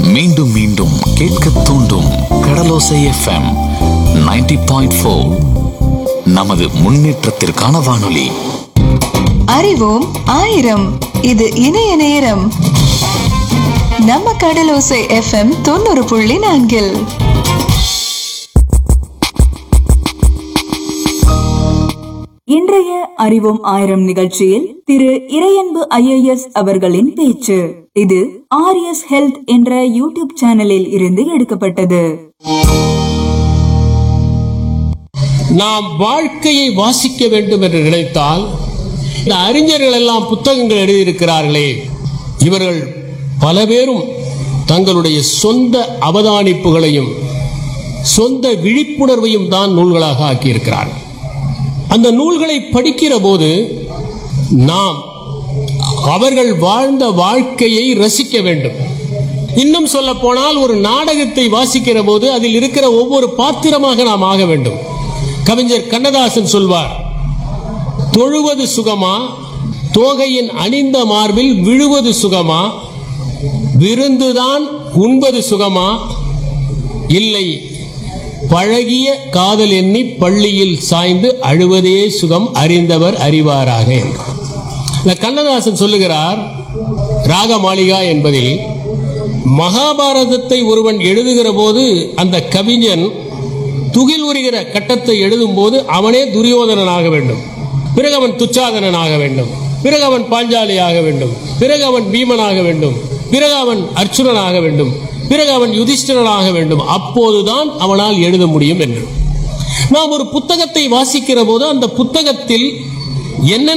மீண்டும் மீண்டும் கேட்க தூண்டும் கடலோசை எஃப்எம் 90.4 பாயிண்ட் நமது முன்னேற்றத்திற்கான வானொலி அறிவோம் ஆயிரம் இது இணைய நேரம் நம்ம கடலோசை எஃப்எம் தொண்ணூறு புள்ளி நான்கில் இன்றைய அறிவோம் ஆயிரம் நிகழ்ச்சியில் திரு இறையன்பு ஐஏஎஸ் அவர்களின் பேச்சு இது ஆர்எஸ் ஹெல்த் என்ற யூடியூப் சேனலில் இருந்து எடுக்கப்பட்டது நாம் வாழ்க்கையை வாசிக்க வேண்டும் என்று நினைத்தால் இந்த அறிஞர்கள் எல்லாம் புத்தகங்கள் எழுதியிருக்கிறார்களே இவர்கள் பல பேரும் தங்களுடைய சொந்த அவதானிப்புகளையும் சொந்த விழிப்புணர்வையும் தான் நூல்களாக ஆக்கியிருக்கிறார்கள் அந்த நூல்களை படிக்கிற போது நாம் அவர்கள் வாழ்ந்த வாழ்க்கையை ரசிக்க வேண்டும் இன்னும் சொல்ல போனால் ஒரு நாடகத்தை வாசிக்கிற போது அதில் இருக்கிற ஒவ்வொரு பாத்திரமாக நாம் ஆக வேண்டும் கவிஞர் கண்ணதாசன் சொல்வார் தொழுவது சுகமா தோகையின் அணிந்த மார்பில் விழுவது சுகமா விருந்துதான் உண்பது சுகமா இல்லை பழகிய காதல் எண்ணி பள்ளியில் சாய்ந்து அழுவதே சுகம் அறிந்தவர் அறிவாராக என்றார். இந்த கண்ணதாசன் சொல்லுகிறார் ராக மாளிகா என்பதில் மகாபாரதத்தை ஒருவன் எழுதுகிற போது அந்த கவிஞன் துகில் உரிகிற கட்டத்தை எழுதும் போது அவனே துரியோதனனாக வேண்டும் பிறகு அவன் துச்சாதனனாக வேண்டும் பிறகு அவன் பாஞ்சாலியாக வேண்டும் பிறகு அவன் பீமனாக வேண்டும் பிறகு அவன் அர்ச்சுனனாக வேண்டும் பிறகு அவன் யுதிஷ்டிரனாக வேண்டும் அப்போதுதான் அவனால் எழுத முடியும் என்று நாம் ஒரு புத்தகத்தை வாசிக்கிற போது அந்த புத்தகத்தில் என்னென்ன